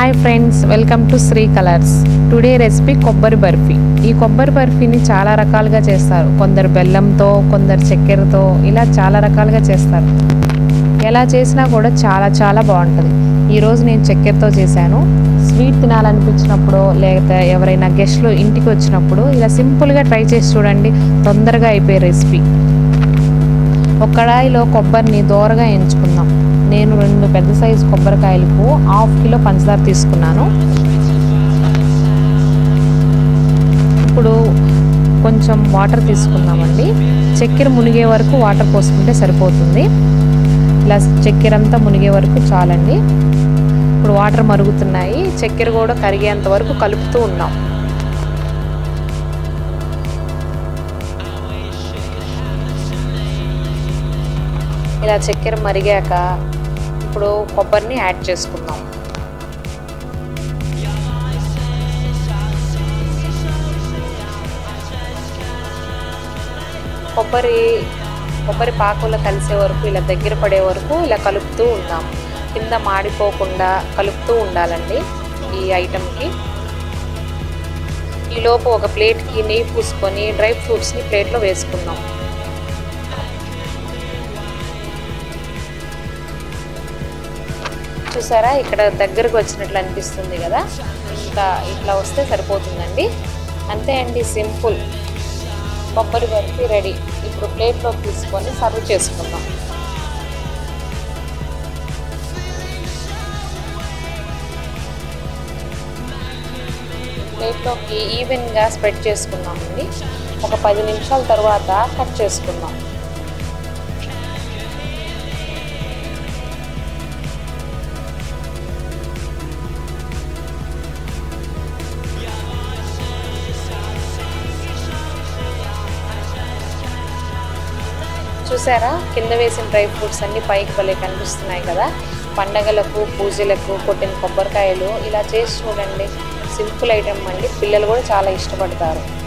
hi friends welcome to Sri Colors today recipe కొబ్బరి బర్ఫీ ఈ కొబ్బరి బర్ఫీని చాలా రకాలుగా చేస్తారు కొందరు బెల్లంతో కొందరు చక్కెరతో ఇలా చాలా రకాలుగా చేస్తారు ఎలా చేసినా కూడా చాలా చాలా బాగుంటుంది ఈరోజు నేను చక్కెరతో చేశాను స్వీట్ తినాలనిపించినప్పుడు లేకపోతే ఎవరైనా గెస్ట్లు ఇంటికి వచ్చినప్పుడు ఇలా సింపుల్గా ట్రై చేసి చూడండి తొందరగా అయిపోయే రెసిపీ ఒక కడాయిలో కొబ్బరిని దోరగా ఎంచుకుందాం నేను రెండు పెద్ద సైజు కొబ్బరికాయలకు హాఫ్ కిలో పంచదార తీసుకున్నాను ఇప్పుడు కొంచెం వాటర్ తీసుకుందామండి చక్కెర మునిగే వరకు వాటర్ పోసుకుంటే సరిపోతుంది ఇలా చక్కెర అంతా మునిగే వరకు చాలండి ఇప్పుడు వాటర్ మరుగుతున్నాయి చక్కెర కూడా కరిగేంత వరకు కలుపుతూ ఉన్నాం ఇలా చక్కెర మరిగాక ఇప్పుడు కొబ్బరిని యాడ్ చేసుకుందాం కొబ్బరి కొబ్బరి పాకంలో కలిసే వరకు ఇలా దగ్గర పడే వరకు ఇలా కలుపుతూ ఉందాం కింద మాడిపోకుండా కలుపుతూ ఉండాలండి ఈ ఐటెంకి ఈలోపు ఒక ప్లేట్కి నెయ్యి పూసుకొని డ్రై ఫ్రూట్స్ని ప్లేట్లో వేసుకుందాం చూసారా ఇక్కడ దగ్గరకు వచ్చినట్లు అనిపిస్తుంది కదా ఇంకా ఇట్లా వస్తే సరిపోతుందండి అంతే అండి సింపుల్ కొబ్బరి బర్ఫీ రెడీ ఇప్పుడు ప్లేట్లో తీసుకొని సర్వ్ చేసుకుందాం ప్లేట్లోకి ఈవెన్గా స్ప్రెడ్ చేసుకుందామండి ఒక పది నిమిషాల తర్వాత కట్ చేసుకుందాం చూసారా కింద వేసిన డ్రై ఫ్రూట్స్ అన్ని పైకి భలే కనిపిస్తున్నాయి కదా పండగలకు పూజలకు కొట్టిన కొబ్బరికాయలు ఇలా చేసి చూడండి సింపుల్ ఐటమ్ అండి పిల్లలు కూడా చాలా ఇష్టపడతారు